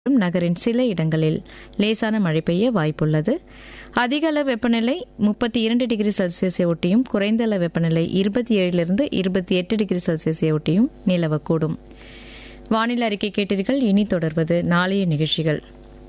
நகரின் சில இடங்களில் லேசான மழை பெய்ய வாய்ப்புள்ளது அதிக அளவு வெப்பநிலை முப்பத்தி இரண்டு டிகிரி செல்சியஸை ஒட்டியும் குறைந்த அளவு வெப்பநிலை இருபத்தி ஏழிலிருந்து இருபத்தி எட்டு டிகிரி செல்சியஸை ஒட்டியும் நிலவக்கூடும் வானிலை அறிக்கை கேட்டீர்கள் இனி தொடர்வது நாளைய நிகழ்ச்சிகள்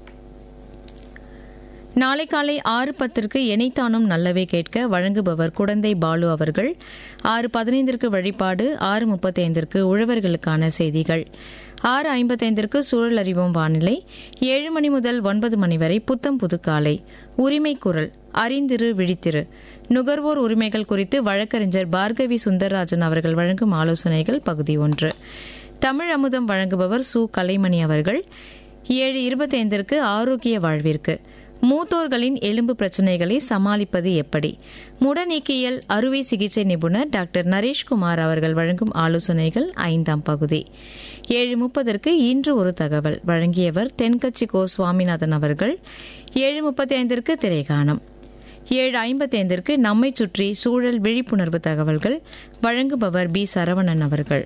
நாளை காலை ஆறு பத்திற்கு எனைத்தானும் நல்லவே கேட்க வழங்குபவர் குடந்தை பாலு அவர்கள் ஆறு பதினைந்திற்கு வழிபாடு ஆறு முப்பத்தைந்திற்கு உழவர்களுக்கான செய்திகள் ஆறு ஐம்பத்தைந்திற்கு சூழல் அறிவோம் வானிலை ஏழு மணி முதல் ஒன்பது மணி வரை புத்தம் புது காலை உரிமை குரல் அறிந்திரு விழித்திரு நுகர்வோர் உரிமைகள் குறித்து வழக்கறிஞர் பார்கவி சுந்தரராஜன் அவர்கள் வழங்கும் ஆலோசனைகள் பகுதி ஒன்று தமிழ் அமுதம் வழங்குபவர் சு கலைமணி அவர்கள் ஏழு இருபத்தைந்திற்கு ஆரோக்கிய வாழ்விற்கு மூத்தோர்களின் எலும்பு பிரச்சினைகளை சமாளிப்பது எப்படி முடநீக்கியல் அறுவை சிகிச்சை நிபுணர் டாக்டர் நரேஷ்குமார் அவர்கள் வழங்கும் ஆலோசனைகள் ஐந்தாம் பகுதி ஏழு முப்பதற்கு இன்று ஒரு தகவல் வழங்கியவர் தென்கட்சி கோ சுவாமிநாதன் அவர்கள் ஏழு முப்பத்தி ஐந்திற்கு திரைகாணம் ஏழு ஐம்பத்தி ஐந்திற்கு நம்மை சுற்றி சூழல் விழிப்புணர்வு தகவல்கள் வழங்குபவர் பி சரவணன் அவர்கள்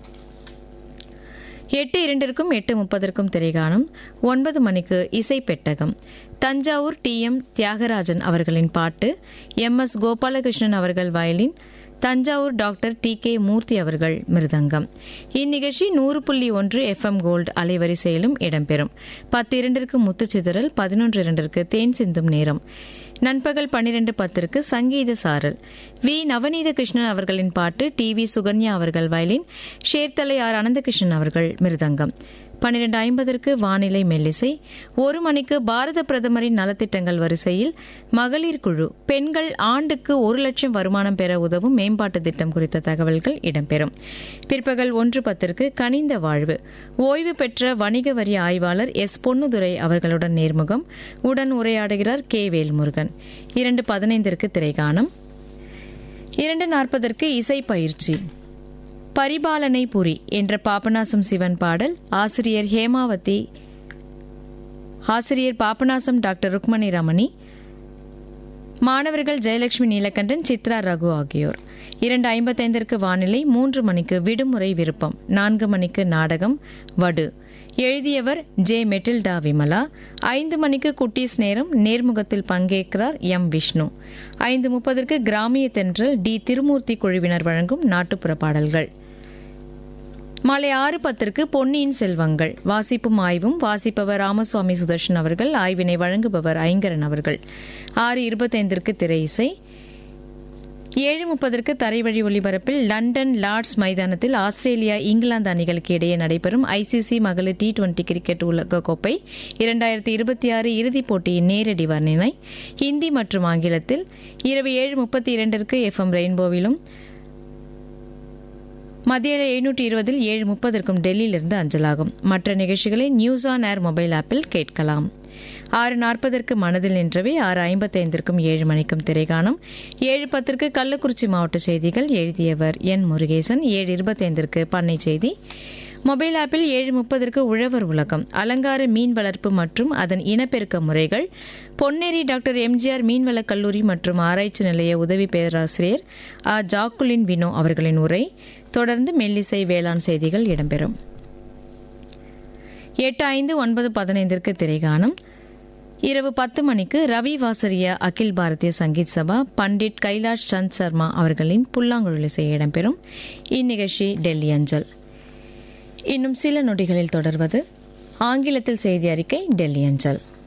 எட்டு இரண்டிற்கும் எட்டு முப்பதற்கும் திரைகாணும் ஒன்பது மணிக்கு இசை பெட்டகம் தஞ்சாவூர் டி எம் தியாகராஜன் அவர்களின் பாட்டு எம் எஸ் கோபாலகிருஷ்ணன் அவர்கள் violin Thanjavur doctor T K Murthy அவர்கள் மிருதங்கம் இந்நிகழ்ச்சி நூறு புள்ளி ஒன்று எஃப் எம் கோல்டு அலைவரிசையிலும் இடம்பெறும் பத்து இரண்டிற்கு முத்துச்சிதறல் பதினொன்று இரண்டிற்கு தேன் சிந்தும் நேரம் நண்பகல் பன்னிரண்டு பத்திற்கு சங்கீத சாரல் வி நவநீத கிருஷ்ணன் அவர்களின் பாட்டு டி வி சுகன்யா அவர்கள் வயலின் ஷேர்தலை ஆர் அனந்தகிருஷ்ணன் அவர்கள் மிருதங்கம் பன்னிரண்டு ஐம்பதற்கு வானிலை மெல்லிசை ஒரு மணிக்கு பாரத பிரதமரின் நலத்திட்டங்கள் வரிசையில் மகளிர் குழு பெண்கள் ஆண்டுக்கு ஒரு லட்சம் வருமானம் பெற உதவும் மேம்பாட்டு திட்டம் குறித்த தகவல்கள் இடம்பெறும் பிற்பகல் ஒன்று பத்திற்கு கனிந்த வாழ்வு ஓய்வு பெற்ற வணிக வரி ஆய்வாளர் எஸ் பொன்னுதுரை அவர்களுடன் நேர்முகம் உடன் உரையாடுகிறார் கே வேல்முருகன் இரண்டு பதினைந்திற்கு திரைகாணம் இரண்டு நாற்பதற்கு இசை பயிற்சி பரிபாலனை புரி என்ற பாபநாசம் சிவன் பாடல் ஆசிரியர் ஹேமாவதி ஆசிரியர் பாபநாசம் டாக்டர் ருக்மணி ரமணி மாணவர்கள் ஜெயலட்சுமி நீலகண்டன் சித்ரா ரகு ஆகியோர் இரண்டு ஐம்பத்தைந்திற்கு வானிலை மூன்று மணிக்கு விடுமுறை விருப்பம் நான்கு மணிக்கு நாடகம் வடு எழுதியவர் ஜே மெட்டில்டா விமலா ஐந்து மணிக்கு குட்டீஸ் நேரம் நேர்முகத்தில் பங்கேற்கிறார் எம் விஷ்ணு ஐந்து முப்பதற்கு கிராமிய தென்றல் டி திருமூர்த்தி குழுவினர் வழங்கும் நாட்டுப்புற பாடல்கள் மாலை ஆறு பத்திற்கு பொன்னியின் செல்வங்கள் வாசிப்பும் ஆய்வும் வாசிப்பவர் ராமசுவாமி சுதர்ஷன் அவர்கள் ஆய்வினை வழங்குபவர் ஐங்கரன் அவர்கள் ஆறு இருபத்தைந்திற்கு திரை இசை ஏழு முப்பதற்கு தரைவழி ஒலிபரப்பில் லண்டன் லார்ட்ஸ் மைதானத்தில் ஆஸ்திரேலியா இங்கிலாந்து அணிகளுக்கு இடையே நடைபெறும் ஐசிசி மகளிர் டி டுவெண்டி கிரிக்கெட் உலகக்கோப்பை இரண்டாயிரத்தி இருபத்தி ஆறு இறுதிப் போட்டியின் நேரடி வர்ணனை ஹிந்தி மற்றும் ஆங்கிலத்தில் இரவு ஏழு முப்பத்தி இரண்டிற்கு எஃப் எம் ரெயின்போவிலும் மத்திய எழுநூற்றி இருபதில் ஏழு முப்பதற்கும் டெல்லியிலிருந்து அஞ்சலாகும் மற்ற நிகழ்ச்சிகளை நியூஸ் ஆன் ஏர் மொபைல் ஆப்பில் கேட்கலாம் ஆறு நாற்பதற்கு மனதில் நின்றவை ஆறு ஐம்பத்தைந்திற்கும் ஏழு மணிக்கும் திரைகாணும் ஏழு பத்திற்கு கள்ளக்குறிச்சி மாவட்ட செய்திகள் எழுதியவர் என் முருகேசன் ஏழு இருபத்தைந்திற்கு பண்ணை செய்தி மொபைல் ஆப்பில் ஏழு முப்பதற்கு உழவர் உலகம் அலங்கார மீன் வளர்ப்பு மற்றும் அதன் இனப்பெருக்க முறைகள் பொன்னேரி டாக்டர் எம்ஜிஆர் மீன்வளக் கல்லூரி மற்றும் ஆராய்ச்சி நிலைய உதவி பேராசிரியர் ஆ ஜாக்குலின் வினோ அவர்களின் உரை தொடர்ந்து மெல்லிசை வேளாண் செய்திகள் இடம்பெறும் எட்டு ஐந்து ஒன்பது பதினைந்திற்கு திரைகாணும் இரவு பத்து மணிக்கு ரவி வாசரிய அகில் பாரதிய சங்கீத் சபா பண்டிட் கைலாஷ் சந்த் சர்மா அவர்களின் புல்லாங்குழல் இசை இடம்பெறும் இந்நிகழ்ச்சி டெல்லி அஞ்சல் இன்னும் சில நொடிகளில் தொடர்வது ஆங்கிலத்தில் செய்தி அறிக்கை டெல்லி அஞ்சல்